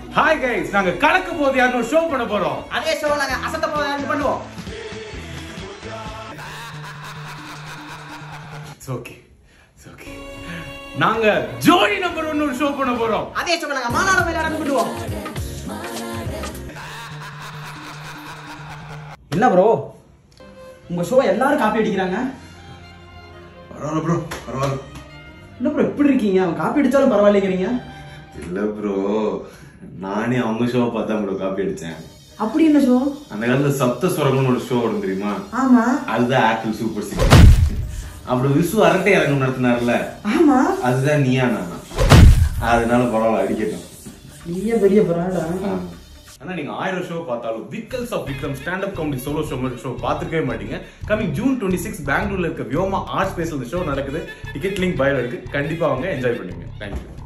hi guys நாங்க கலக்க போது யாரும் ஷோ பண்ண போறோம் அதே ஷோ நாங்க அசத்த போது பண்ணுவோம் இட்ஸ் ஓகே இட்ஸ் ஓகே நாங்க ஜோடி நம்பர் ஒன்னு ஒரு ஷோ பண்ண போறோம் அதே ஷோ நாங்க மாநாடு மேல நடந்து பண்ணுவோம் என்ன ப்ரோ உங்க ஷோ எல்லாரும் காப்பி அடிக்கிறாங்க பரவாயில்ல ப்ரோ பரவாயில்ல என்ன ப்ரோ இப்படி இருக்கீங்க அவன் காப்பி அடிச்சாலும் பரவாயில்லைங்கிறீங்க இல்ல ப்ரோ நானே அவங்க ஷோவை பார்த்தா ப்ரோ காப்பி அடிச்சேன் அப்படி என்ன ஷோ அந்த காலத்துல சப்த சுரங்கம்னு ஒரு ஷோ வரும் தெரியுமா ஆமா அதுதான் ஆப்பிள் சூப்பர் சிக்ஸ் அப்புறம் விசு அரட்டை இறங்கம் நடத்தினார்ல ஆமா அதுதான் நீயா நானா அதனால பரவாயில்ல அடிக்கட்டும் நீயே பெரிய பரவாயில்ல ஆனா நீங்க ஆயிரம் ஷோ பார்த்தாலும் Vikkals of Vikram stand up comedy solo show show பார்த்துக்கவே மாட்டீங்க கமிங் ஜூன் டுவெண்ட்டி சிக்ஸ் பெங்களூர்ல இருக்க வியோமா ஆர்ட் ஸ்பேஸ்ல இந்த ஷோ நடக்குது டிக்கெட் லிங்க் பயோ இருக்கு கண்டிப்பா அவங்க என்ஜாய் பண்ணுவீங்க தேங்க்யூ